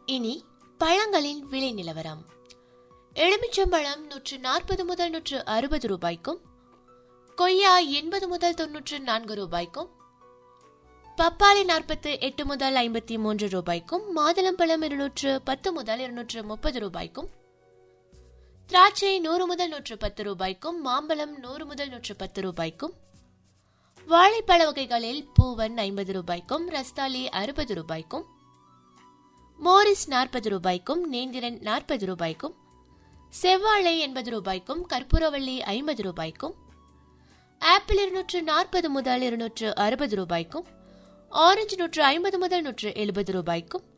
இனி பழங்களின் விலை நிலவரம் எலுமிச்சம்பழம் நூற்று நாற்பது முதல் நூற்று அறுபது ரூபாய்க்கும் கொய்யா எண்பது முதல் தொன்னூற்று நான்கு ரூபாய்க்கும் பப்பாளி நாற்பத்து எட்டு முதல் ஐம்பத்தி மூன்று ரூபாய்க்கும் மாதுளம்பழம் இருநூற்று பத்து முதல் இருநூற்று முப்பது ரூபாய்க்கும் திராட்சை நூறு முதல் நூற்று பத்து ரூபாய்க்கும் மாம்பழம் நூறு முதல் நூற்று பத்து ரூபாய்க்கும் வாழைப்பழ வகைகளில் பூவன் ஐம்பது ரூபாய்க்கும் ரஸ்தாலி அறுபது ரூபாய்க்கும் மோரிஸ் நாற்பது ரூபாய்க்கும் நேந்திரன் நாற்பது ரூபாய்க்கும் செவ்வாழை எண்பது ரூபாய்க்கும் கற்பூரவள்ளி ஐம்பது ரூபாய்க்கும் ஆப்பிள் இருநூற்று நாற்பது முதல் இருநூற்று அறுபது ரூபாய்க்கும் ஆரஞ்சு நூற்று ஐம்பது முதல் நூற்று எழுபது ரூபாய்க்கும்